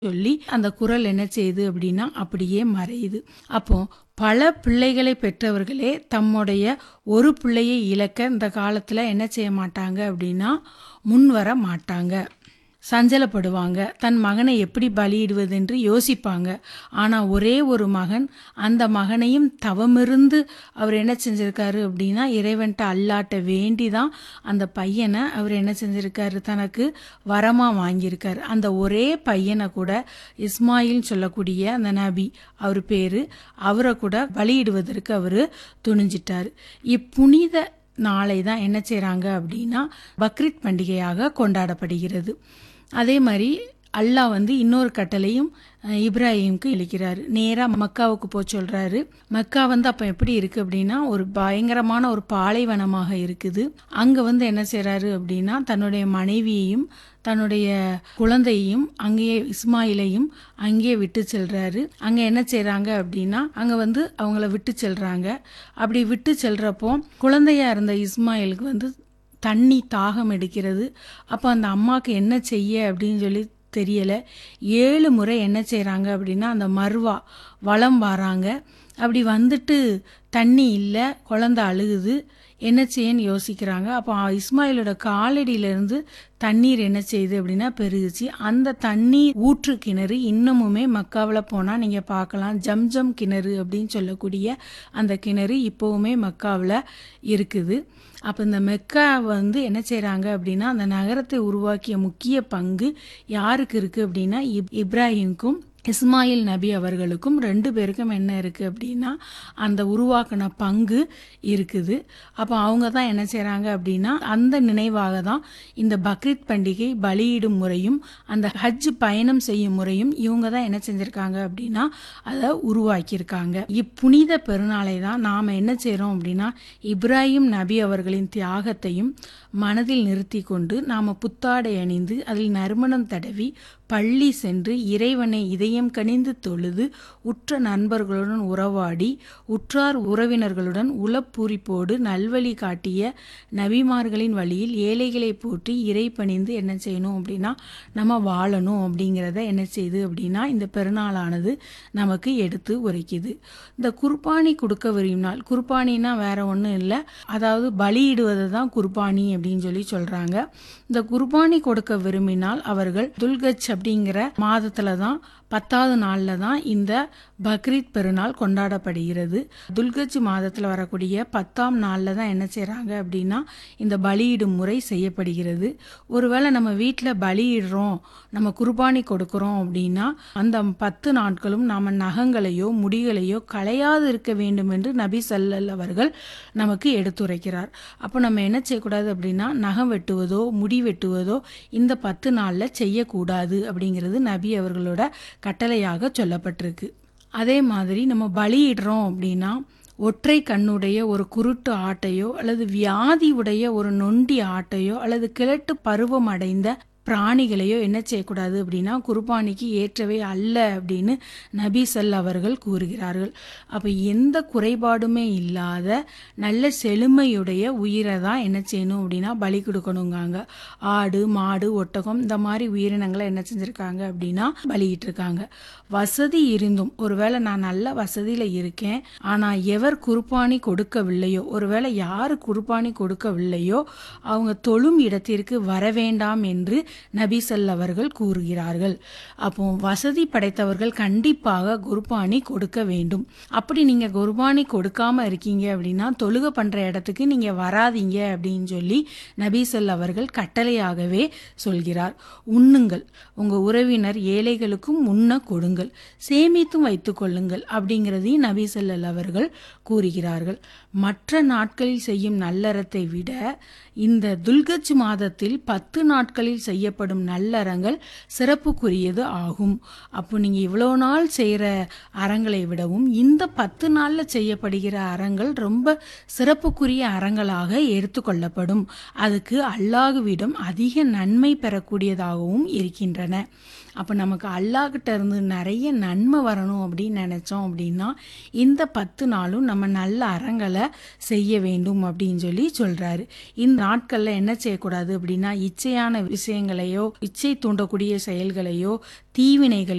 சொல்லி அந்த குரல் என்ன செய்யுது அப்படின்னா அப்படியே மறையுது அப்போ பல பிள்ளைகளை பெற்றவர்களே தம்முடைய ஒரு பிள்ளையை இழக்க இந்த காலத்தில் என்ன செய்ய மாட்டாங்க அப்படின்னா முன் வர மாட்டாங்க சஞ்சலப்படுவாங்க தன் மகனை எப்படி பலியிடுவது என்று யோசிப்பாங்க ஆனால் ஒரே ஒரு மகன் அந்த மகனையும் தவமிருந்து அவர் என்ன செஞ்சிருக்காரு அப்படின்னா இறைவன்ட்ட அல்லாட்ட வேண்டி தான் அந்த பையனை அவர் என்ன செஞ்சிருக்காரு தனக்கு வரமாக வாங்கியிருக்காரு அந்த ஒரே பையனை கூட இஸ்மாயில் சொல்லக்கூடிய அந்த நபி அவர் பேர் அவரை கூட பலியிடுவதற்கு அவர் துணிஞ்சிட்டார் இப்புனித நாளை தான் என்ன செய்கிறாங்க அப்படின்னா பக்ரீத் பண்டிகையாக கொண்டாடப்படுகிறது அதே மாதிரி அல்லாஹ் வந்து இன்னொரு கட்டளையும் அஹ், இப்ராஹிம்க்கு இழிக்கிறார் நேராக மக்காவுக்கு போக சொல்கிறாரு மக்கா வந்து அப்போ எப்படி இருக்குது அப்படின்னா ஒரு பயங்கரமான ஒரு பாலைவனமாக இருக்குது அங்கே வந்து என்ன செய்கிறாரு அப்படின்னா தன்னுடைய மனைவியையும் தன்னுடைய குழந்தையையும் அங்கேயே இஸ்மாயிலையும் அங்கேயே விட்டு செல்றாரு அங்கே என்ன செய்கிறாங்க அப்படின்னா அங்கே வந்து அவங்கள விட்டு செல்றாங்க அப்படி விட்டு செல்றப்போ குழந்தையா இருந்த இஸ்மாயிலுக்கு வந்து தண்ணி தாகம் எடுக்கிறது அப்போ அந்த அம்மாவுக்கு என்ன செய்ய அப்படின்னு சொல்லி தெரியலை ஏழு முறை என்ன செய்கிறாங்க அப்படின்னா அந்த மர்வா வளம் வராங்க அப்படி வந்துட்டு தண்ணி இல்லை குழந்தை அழுகுது என்ன செய்யன்னு யோசிக்கிறாங்க அப்போ இஸ்மாயிலோட காலடியிலேருந்து தண்ணீர் என்ன செய்யுது அப்படின்னா பெருகுச்சு அந்த தண்ணீர் ஊற்று கிணறு இன்னமுமே மக்காவில் போனால் நீங்கள் பார்க்கலாம் ஜம்ஜம் கிணறு அப்படின்னு சொல்லக்கூடிய அந்த கிணறு இப்போவுமே மக்காவில் இருக்குது அப்போ இந்த மெக்கா வந்து என்ன செய்கிறாங்க அப்படின்னா அந்த நகரத்தை உருவாக்கிய முக்கிய பங்கு யாருக்கு இருக்குது அப்படின்னா இப் இப்ராஹிம்க்கும் இஸ்மாயில் நபி அவர்களுக்கும் ரெண்டு பேருக்கும் என்ன இருக்குது அப்படின்னா அந்த உருவாக்கின பங்கு இருக்குது அப்போ அவங்க தான் என்ன செய்கிறாங்க அப்படின்னா அந்த நினைவாக தான் இந்த பக்ரீத் பண்டிகை பலியிடும் முறையும் அந்த ஹஜ் பயணம் செய்யும் முறையும் இவங்க தான் என்ன செஞ்சுருக்காங்க அப்படின்னா அதை உருவாக்கியிருக்காங்க இப்புனித பெருநாளை தான் நாம் என்ன செய்கிறோம் அப்படின்னா இப்ராஹிம் நபி அவர்களின் தியாகத்தையும் மனதில் நிறுத்தி கொண்டு நாம் புத்தாடை அணிந்து அதில் நறுமணம் தடவி பள்ளி சென்று இறைவனை இதயம் கனிந்து தொழுது உற்ற நண்பர்களுடன் உறவாடி உற்றார் உறவினர்களுடன் உளப்பூரிப்போடு நல்வழி காட்டிய நபிமார்களின் வழியில் ஏழைகளை போற்றி இறை பணிந்து என்ன செய்யணும் அப்படின்னா நம்ம வாழணும் அப்படிங்கிறத என்ன செய்யுது அப்படின்னா இந்த பெருநாளானது நமக்கு எடுத்து உரைக்குது இந்த குர்பானி கொடுக்க விரும்பினால் குர்பானின்னா வேற ஒன்றும் இல்லை அதாவது பலியிடுவது தான் குர்பானி அப்படின்னு சொல்லி சொல்றாங்க இந்த குர்பானி கொடுக்க விரும்பினால் அவர்கள் துல்கச் அப்படிங்கிற மாதத்துல தான் பத்தாவது நாளில் தான் இந்த பக்ரீத் பெருநாள் கொண்டாடப்படுகிறது துல்கஜ் மாதத்தில் வரக்கூடிய பத்தாம் நாளில் தான் என்ன செய்கிறாங்க அப்படின்னா இந்த பலியிடும் முறை செய்யப்படுகிறது ஒருவேளை நம்ம வீட்டில் பலியிடுறோம் நம்ம குர்பானி கொடுக்குறோம் அப்படின்னா அந்த பத்து நாட்களும் நாம் நகங்களையோ முடிகளையோ களையாது இருக்க வேண்டும் என்று நபி சல்லல் அவர்கள் நமக்கு எடுத்துரைக்கிறார் அப்போ நம்ம என்ன செய்யக்கூடாது அப்படின்னா நகம் வெட்டுவதோ முடி வெட்டுவதோ இந்த பத்து நாளில் செய்யக்கூடாது அப்படிங்கிறது நபி அவர்களோட கட்டளையாக சொல்லப்பட்டிருக்கு அதே மாதிரி நம்ம பலியிடுறோம் அப்படின்னா ஒற்றை கண்ணுடைய ஒரு குருட்டு ஆட்டையோ அல்லது வியாதி உடைய ஒரு நொண்டி ஆட்டையோ அல்லது கிழட்டு பருவம் அடைந்த பிராணிகளையோ என்ன செய்யக்கூடாது அப்படின்னா குர்பானிக்கு ஏற்றவை அல்ல அப்படின்னு நபி சல் அவர்கள் கூறுகிறார்கள் அப்போ எந்த குறைபாடுமே இல்லாத நல்ல செழுமையுடைய உயிரை தான் என்ன செய்யணும் அப்படின்னா பலி கொடுக்கணுங்காங்க ஆடு மாடு ஒட்டகம் இந்த மாதிரி உயிரினங்களை என்ன செஞ்சுருக்காங்க அப்படின்னா பலியிட்டிருக்காங்க வசதி இருந்தும் ஒருவேளை நான் நல்ல வசதியில் இருக்கேன் ஆனால் எவர் குர்பானி கொடுக்கவில்லையோ ஒருவேளை யார் குர்பானி கொடுக்கவில்லையோ அவங்க தொழும் இடத்திற்கு வர வேண்டாம் என்று நபிசல் அவர்கள் கூறுகிறார்கள் அப்போ வசதி படைத்தவர்கள் கண்டிப்பாக குர்பானி கொடுக்க வேண்டும் அப்படி நீங்க குர்பானி கொடுக்காம இருக்கீங்க அப்படின்னா தொழுக பண்ற இடத்துக்கு நீங்க வராதீங்க அப்படின்னு சொல்லி நபிசல் அவர்கள் கட்டளையாகவே சொல்கிறார் உண்ணுங்கள் உங்க உறவினர் ஏழைகளுக்கும் உண்ண கொடுங்கள் சேமித்தும் வைத்துக் கொள்ளுங்கள் அப்படிங்கிறதையும் நபிசல்லல் அவர்கள் கூறுகிறார்கள் மற்ற நாட்களில் செய்யும் நல்லறத்தை விட இந்த துல்கச் மாதத்தில் பத்து நாட்களில் செய்யப்படும் நல்லறங்கள் சிறப்புக்குரியது ஆகும் அப்போ நீங்கள் இவ்வளோ நாள் செய்கிற அறங்களை விடவும் இந்த பத்து நாளில் செய்யப்படுகிற அறங்கள் ரொம்ப சிறப்புக்குரிய அறங்களாக எடுத்துக்கொள்ளப்படும் அதுக்கு அல்லாஹுவிடம் அதிக நன்மை பெறக்கூடியதாகவும் இருக்கின்றன அப்போ நமக்கு அல்லாஹ்கிட்ட இருந்து நிறைய நன்மை வரணும் அப்படின்னு நினச்சோம் அப்படின்னா இந்த பத்து நாளும் நம்ம நல்ல அறங்களை செய்ய வேண்டும் அப்படின்னு சொல்லி சொல்கிறாரு இந்த நாட்களில் என்ன செய்யக்கூடாது அப்படின்னா இச்சையான விஷயங்களையோ இச்சை தூண்டக்கூடிய செயல்களையோ தீவினைகளையோ